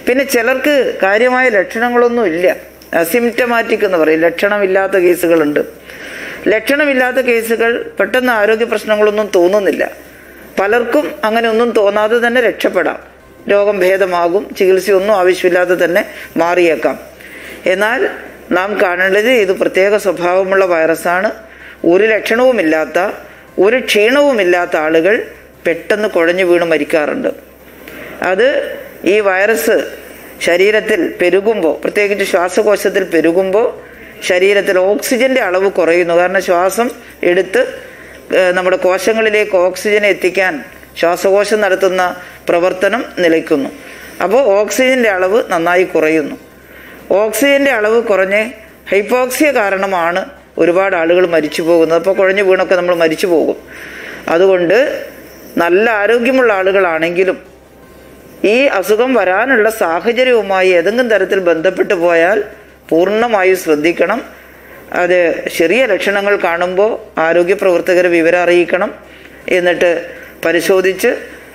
പിന്നെ ചിലർക്ക് കാര്യമായ ലക്ഷണങ്ങളൊന്നും ഇല്ല അസിംറ്റമാറ്റിക് എന്ന് പറയും ലക്ഷണമില്ലാത്ത കേസുകളുണ്ട് ലക്ഷണമില്ലാത്ത കേസുകൾ പെട്ടെന്ന് ആരോഗ്യ പ്രശ്നങ്ങളൊന്നും തോന്നുന്നില്ല പലർക്കും അങ്ങനെ ഒന്നും തോന്നാതെ തന്നെ രക്ഷപ്പെടാം രോഗം ഭേദമാകും ചികിത്സയൊന്നും ആവശ്യമില്ലാതെ തന്നെ മാറിയേക്കാം എന്നാൽ നാം കാണേണ്ടത് ഇത് പ്രത്യേക സ്വഭാവമുള്ള വൈറസാണ് ഒരു ലക്ഷണവുമില്ലാത്ത ഒരു ക്ഷീണവുമില്ലാത്ത ആളുകൾ പെട്ടെന്ന് കുഴഞ്ഞു വീണ് മരിക്കാറുണ്ട് അത് ഈ വൈറസ് ശരീരത്തിൽ പെരുകുമ്പോൾ പ്രത്യേകിച്ച് ശ്വാസകോശത്തിൽ പെരുകുമ്പോൾ ശരീരത്തിൽ ഓക്സിജന്റെ അളവ് കുറയുന്നു കാരണം ശ്വാസം എടുത്ത് ഏഹ്, നമ്മുടെ കോശങ്ങളിലേക്ക് ഓക്സിജൻ എത്തിക്കാൻ ശ്വാസകോശം നടത്തുന്ന പ്രവർത്തനം നിലയ്ക്കുന്നു അപ്പോൾ ഓക്സിജന്റെ അളവ് നന്നായി കുറയുന്നു ഓക്സിജന്റെ അളവ് കുറഞ്ഞ് ഹൈപ്പോക്സിയ കാരണമാണ് ഒരുപാട് ആളുകൾ മരിച്ചു പോകുന്നത് അപ്പോൾ കുഴഞ്ഞു വീണൊക്കെ നമ്മൾ മരിച്ചു പോകും അതുകൊണ്ട് നല്ല ആരോഗ്യമുള്ള ആളുകളാണെങ്കിലും ഈ അസുഖം വരാനുള്ള സാഹചര്യവുമായി ഏതെങ്കിലും തരത്തിൽ ബന്ധപ്പെട്ടു പോയാൽ പൂർണ്ണമായും ശ്രദ്ധിക്കണം അത് ചെറിയ ലക്ഷണങ്ങൾ കാണുമ്പോൾ ആരോഗ്യ പ്രവർത്തകരെ വിവരം അറിയിക്കണം എന്നിട്ട് പരിശോധിച്ച്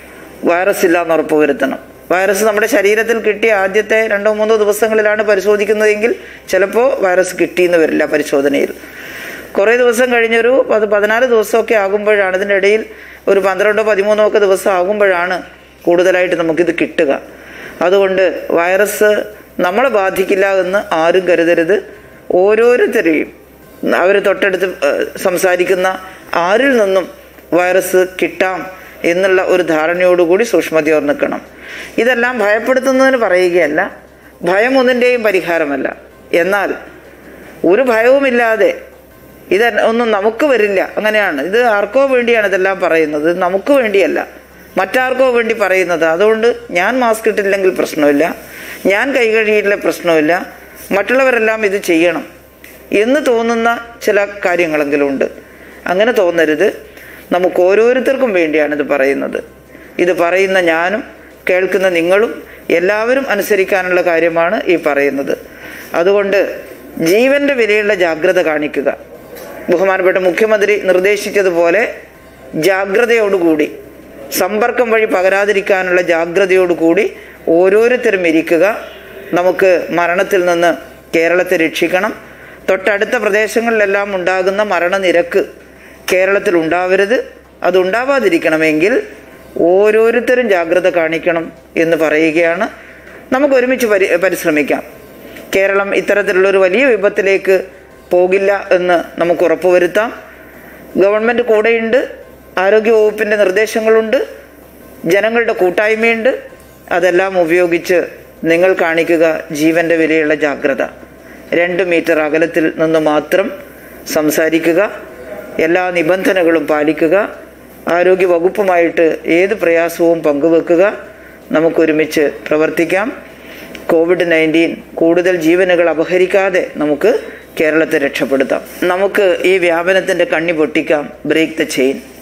വൈറസ് ഇല്ലാന്ന് ഉറപ്പുവരുത്തണം വൈറസ് നമ്മുടെ ശരീരത്തിൽ കിട്ടിയ ആദ്യത്തെ രണ്ടോ മൂന്നോ ദിവസങ്ങളിലാണ് പരിശോധിക്കുന്നതെങ്കിൽ ചിലപ്പോൾ വൈറസ് കിട്ടിയെന്ന് വരില്ല പരിശോധനയിൽ കുറേ ദിവസം കഴിഞ്ഞൊരു പത് പതിനാല് ദിവസമൊക്കെ ആകുമ്പോഴാണ് ഇതിൻ്റെ ഇടയിൽ ഒരു പന്ത്രണ്ടോ പതിമൂന്നോ ഒക്കെ ദിവസം ആകുമ്പോഴാണ് കൂടുതലായിട്ട് നമുക്കിത് കിട്ടുക അതുകൊണ്ട് വൈറസ് നമ്മളെ ബാധിക്കില്ല എന്ന് ആരും കരുതരുത് ഓരോരുത്തരെയും അവർ തൊട്ടടുത്ത് ഏഹ്, സംസാരിക്കുന്ന ആരിൽ നിന്നും വൈറസ് കിട്ടാം എന്നുള്ള ഒരു ധാരണയോടുകൂടി സൂക്ഷ്മതയോർ നിൽക്കണം ഇതെല്ലാം ഭയപ്പെടുത്തുന്നതിന് പറയുകയല്ല ഭയം ഒന്നിൻ്റെയും പരിഹാരമല്ല എന്നാൽ ഒരു ഭയവുമില്ലാതെ ഇത് ഒന്നും നമുക്ക് വരില്ല അങ്ങനെയാണ് ഇത് ആർക്കോ വേണ്ടിയാണ് ഇതെല്ലാം പറയുന്നത് ഇത് നമുക്ക് വേണ്ടിയല്ല മറ്റാർക്കോ വേണ്ടി പറയുന്നത് അതുകൊണ്ട് ഞാൻ മാസ്ക് ഇട്ടില്ലെങ്കിൽ പ്രശ്നമില്ല ഞാൻ കൈ കഴുകിയില്ല പ്രശ്നമില്ല മറ്റുള്ളവരെല്ലാം ഇത് ചെയ്യണം എന്ന് തോന്നുന്ന ചില കാര്യങ്ങളെങ്കിലും ഉണ്ട് അങ്ങനെ തോന്നരുത് നമുക്ക് ഓരോരുത്തർക്കും വേണ്ടിയാണ് ഇത് പറയുന്നത് ഇത് പറയുന്ന ഞാനും കേൾക്കുന്ന നിങ്ങളും എല്ലാവരും അനുസരിക്കാനുള്ള കാര്യമാണ് ഈ പറയുന്നത് അതുകൊണ്ട് ജീവന്റെ വിലയുള്ള ജാഗ്രത കാണിക്കുക ബഹുമാനപ്പെട്ട മുഖ്യമന്ത്രി നിർദ്ദേശിച്ചതുപോലെ ജാഗ്രതയോടുകൂടി സമ്പർക്കം വഴി പകരാതിരിക്കാനുള്ള ജാഗ്രതയോടുകൂടി ഓരോരുത്തരും ഇരിക്കുക നമുക്ക് മരണത്തിൽ നിന്ന് കേരളത്തെ രക്ഷിക്കണം തൊട്ടടുത്ത പ്രദേശങ്ങളിലെല്ലാം ഉണ്ടാകുന്ന മരണനിരക്ക് കേരളത്തിൽ ഉണ്ടാവരുത് അതുണ്ടാവാതിരിക്കണമെങ്കിൽ ഓരോരുത്തരും ജാഗ്രത കാണിക്കണം എന്ന് പറയുകയാണ് നമുക്ക് ഒരുമിച്ച് പരി പരിശ്രമിക്കാം കേരളം ഇത്തരത്തിലുള്ള ഒരു വലിയ വിപത്തിലേക്ക് പോകില്ല എന്ന് നമുക്ക് ഉറപ്പുവരുത്താം ഗവൺമെൻറ് കൂടെയുണ്ട് ആരോഗ്യവകുപ്പിൻ്റെ നിർദ്ദേശങ്ങളുണ്ട് ജനങ്ങളുടെ കൂട്ടായ്മയുണ്ട് അതെല്ലാം ഉപയോഗിച്ച് നിങ്ങൾ കാണിക്കുക ജീവന്റെ വിലയുള്ള ജാഗ്രത രണ്ട് മീറ്റർ അകലത്തിൽ നിന്ന് മാത്രം സംസാരിക്കുക എല്ലാ നിബന്ധനകളും പാലിക്കുക ആരോഗ്യ വകുപ്പുമായിട്ട് ഏത് പ്രയാസവും പങ്കുവെക്കുക നമുക്കൊരുമിച്ച് പ്രവർത്തിക്കാം കോവിഡ് നയൻറ്റീൻ കൂടുതൽ ജീവനുകൾ അപഹരിക്കാതെ നമുക്ക് കേരളത്തെ രക്ഷപ്പെടുത്താം നമുക്ക് ഈ വ്യാപനത്തിൻ്റെ കണ്ണി പൊട്ടിക്കാം ബ്രേക്ക് ദ ചെയിൻ